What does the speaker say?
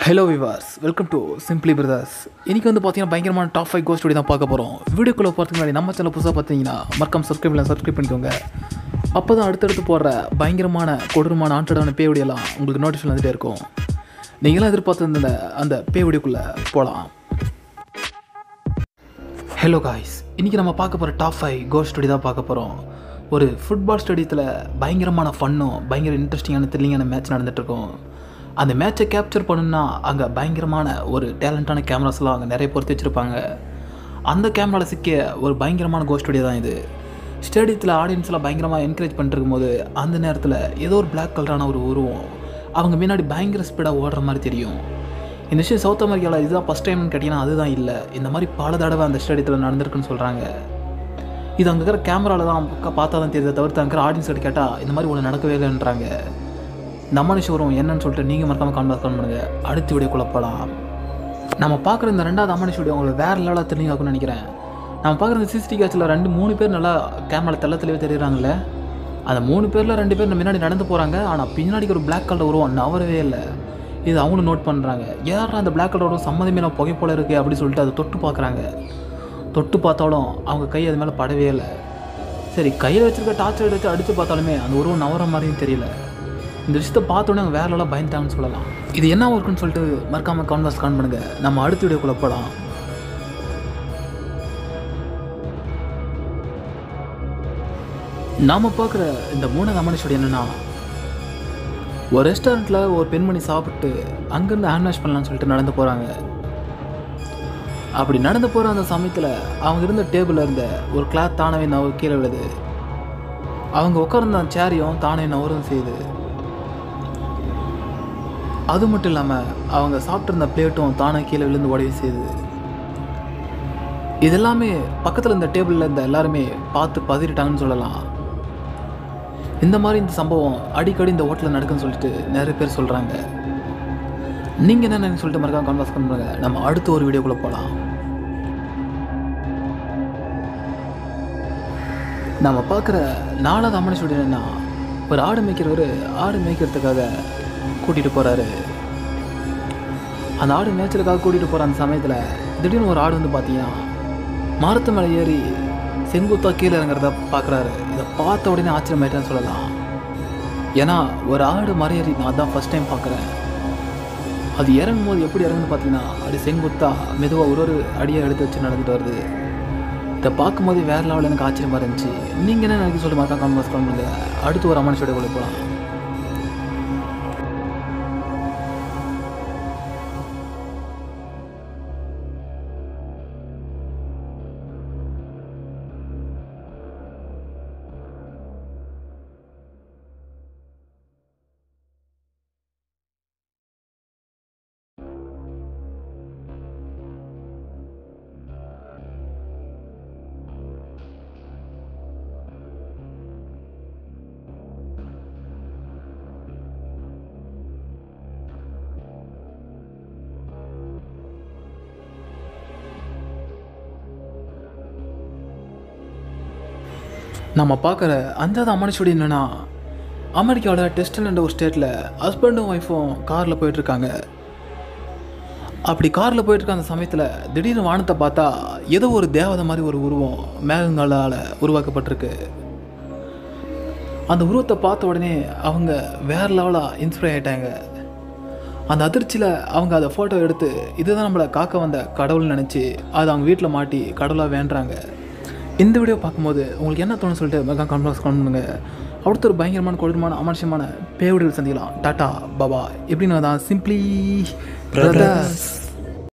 hello viewers welcome to Simply Brothers இன்றைக்கி வந்து பார்த்தீங்கன்னா பயங்கரமான டாப் ஃபைவ் கோஸ்ட் தான் பார்க்க போகிறோம் வீடியோக்குள்ளே போகிறதுக்கு முன்னாடி நம்ம சேனல் புதுசாக பார்த்தீங்கன்னா மறக்காம சப்ஸ்கிரைப் இல்லை சப்ஸ்கிரைப் பண்ணிக்கோங்க அப்போ தான் அடுத்தடுத்து போடுற பயங்கரமான கொடூரமான ஆண்டடான பே வீடியோலாம் உங்களுக்கு நோட்டிஃபிகேஷன் வந்துட்டே இருக்கும் நீங்களாம் எதிர்பார்த்துருந்த அந்த பே வீடியோக்குள்ளே போகலாம் ஹலோ காய்ஸ் இன்றைக்கி நம்ம பார்க்க போகிற டாப் ஃபைவ் கோஸ்ட் ஸ்டடி தான் பார்க்க போகிறோம் ஒரு ஃபுட்பால் ஸ்டேடியத்தில் பயங்கரமான ஃபன்னும் பயங்கர இன்ட்ரெஸ்டிங்கான த்ரில்லிங்கான மேட்ச் நடந்துகிட்ருக்கும் அந்த மேட்சை கேப்சர் பண்ணணும்னா அங்கே பயங்கரமான ஒரு டேலண்டான கேமராஸ்லாம் அங்கே நிறைய பொறுத்து வச்சுருப்பாங்க அந்த கேமராவில் சிக்கிய ஒரு பயங்கரமான கோஸ்ட் ஸ்டடி தான் இது ஸ்டேடியத்தில் ஆடியன்ஸ்லாம் பயங்கரமாக என்கரேஜ் பண்ணிருக்கும் போது அந்த நேரத்தில் ஏதோ ஒரு பிளாக் கலரான ஒரு உருவம் அவங்க முன்னாடி பயங்கர ஸ்பீடாக ஓடுற மாதிரி தெரியும் இந்த விஷயம் சவுத் அமெரிக்காவில் இதுதான் ஃபஸ்ட் டைம்னு கேட்டிங்கன்னா அதுதான் இல்லை இந்த மாதிரி பல தடவை அந்த ஸ்டேடியத்தில் நடந்திருக்குன்னு சொல்கிறாங்க இது அங்கே இருக்கிற கேமராவில் தான் பக்கா பார்த்தா தான் தெரியுது தவிர்த்து அங்கே இருக்கிற ஆடியன்ஸ் கிட்ட கேட்டால் இந்த மாதிரி ஒன்று நடக்கவே இல்லைன்றாங்க நம்ம வரும் என்னன்னு சொல்லிட்டு நீங்கள் மறக்காமல் கான்வெர்ஸ் பண்ணுங்க அடுத்த வீடியோ குழப்பலாம் நம்ம பார்க்குற இந்த ரெண்டாவது அம்மனிஷ் வீடியோ உங்களுக்கு வேறு லெவலாக தெரிஞ்சாக்கும்னு நினைக்கிறேன் நம்ம பார்க்குற இந்த சிசிடி கேட்சில் ரெண்டு மூணு பேர் நல்லா கேமரா தெள்ள தெளிவாக தெரியுறாங்களே அந்த மூணு பேரில் ரெண்டு பேர் முன்னாடி நடந்து போகிறாங்க ஆனால் பின்னாடிக்கு ஒரு பிளாக் கலர் உருவம் நவரவே இல்லை இது அவங்களும் நோட் பண்ணுறாங்க யாரா அந்த பிளாக் கலர் உருவம் சம்மந்தமே நான் புகை போல இருக்குது அப்படின்னு சொல்லிட்டு அதை தொட்டு பார்க்குறாங்க தொட்டு பார்த்தாலும் அவங்க கை அது மேலே படவே இல்லை சரி கையில் வச்சிருக்க டார்ச் எடுத்து அடித்து பார்த்தாலுமே அந்த உருவம் நவர மாதிரியும் தெரியல இந்த விஷயத்தை பார்த்தோன்னே அவங்க வேற லெவலாக பயந்துட்டாங்கன்னு சொல்லலாம் இது என்ன ஒர்க்குன்னு சொல்லிட்டு மறக்காமல் கான்வர்ஸ் கான் பண்ணுங்க நம்ம அடுத்த வீடியோக்குள்ள போகலாம் நாம் பார்க்குற இந்த மூணாவது அமனிஷோட என்னென்னா ஒரு ரெஸ்டாரண்ட்டில் ஒரு பெண்மணி சாப்பிட்டு அங்கேருந்து ஹேண்ட் வாஷ் பண்ணலாம்னு சொல்லிட்டு நடந்து போகிறாங்க அப்படி நடந்து போகிற அந்த சமயத்தில் அவங்க இருந்த டேபிளில் இருந்த ஒரு கிளாத் தானவே நவ கீழே விழுது அவங்க உட்கார்ந்த அந்த சேரையும் தானே நவரும் செய்யுது அது மட்டும் இல்லாமல் அவங்க சாப்பிட்ருந்த பிளேட்டும் தானே கீழே விழுந்து உடவே செய்யுது இதெல்லாமே பக்கத்தில் இருந்த டேபிளில் இருந்த எல்லாருமே பார்த்து பதறிட்டாங்கன்னு சொல்லலாம் இந்த மாதிரி இந்த சம்பவம் அடிக்கடி இந்த ஹோட்டலில் நடக்குன்னு சொல்லிட்டு நிறைய பேர் சொல்கிறாங்க நீங்கள் என்ன நினைக்க சொல்லிட்டு மறக்காம கான்வர்ஸ் பண்ணுறாங்க நம்ம அடுத்த ஒரு வீடியோக்குள்ளே போகலாம் நம்ம பார்க்குற நாலாவது அம்மனை சொல்லி என்னன்னா ஒரு ஆடு மேய்க்கிறவர் ஆடு மேய்க்கிறதுக்காக கூட்டிகிட்டு போகிறாரு அந்த ஆடு மேய்ச்சலுக்காக கூட்டிகிட்டு போகிற அந்த சமயத்தில் திடீர்னு ஒரு ஆடு வந்து பார்த்தீங்கன்னா மரத்து மேலே ஏறி செங்குத்தா கீழே இறங்குறத பார்க்குறாரு இதை பார்த்த உடனே ஆச்சரியமாயிட்டேன்னு சொல்லலாம் ஏன்னா ஒரு ஆடு மறையேறி நான் அதான் ஃபஸ்ட் டைம் பார்க்குறேன் அது இறங்கும் போது எப்படி இறங்குன்னு பார்த்தீங்கன்னா அது செங்குத்தா மெதுவாக ஒரு ஒரு அடியாக எடுத்து வச்சு நடந்துட்டு வருது இதை பார்க்கும்போது வேறு லெவலில் எனக்கு ஆச்சரியமாக இருந்துச்சு நீங்கள் என்ன நினைக்க சொல்லி மறக்காம கான்வர்ஸ் பண்ணுங்க அடுத்து ஒரு அம்மன் ஸ்டோடியோ போகலாம் நம்ம பார்க்குற அஞ்சாவது அம்மன் ஸ்டோடி என்னென்னா அமெரிக்காவோட டெஸ்டன்ன்ற ஒரு ஸ்டேட்டில் ஹஸ்பண்டும் ஒய்ஃபும் காரில் போயிட்டுருக்காங்க அப்படி காரில் போயிட்டுருக்க அந்த சமயத்தில் திடீர்னு வானத்தை பார்த்தா ஏதோ ஒரு தேவதை மாதிரி ஒரு உருவம் மேகங்களால் உருவாக்கப்பட்டிருக்கு அந்த உருவத்தை பார்த்த உடனே அவங்க வேறு லெவலாக இன்ஸ்பயர் ஆகிட்டாங்க அந்த அதிர்ச்சியில் அவங்க அதை ஃபோட்டோ எடுத்து இதுதான் நம்மளை காக்க வந்த கடவுள்னு நினச்சி அதை அவங்க வீட்டில் மாட்டி கடவுளாக வேண்டுறாங்க இந்த வீடியோ பார்க்கும்போது உங்களுக்கு என்ன தோணுன்னு சொல்லிட்டு மெகா கான்ஃபரன்ஸ் கால் பண்ணுங்க அடுத்த ஒரு பயங்கரமான கொடூரமான அமர்ஷமான பேவிடிகள் சந்திக்கலாம் டாட்டா பாபா எப்படின்னு தான் சிம்பிளி பிரதர்ஸ்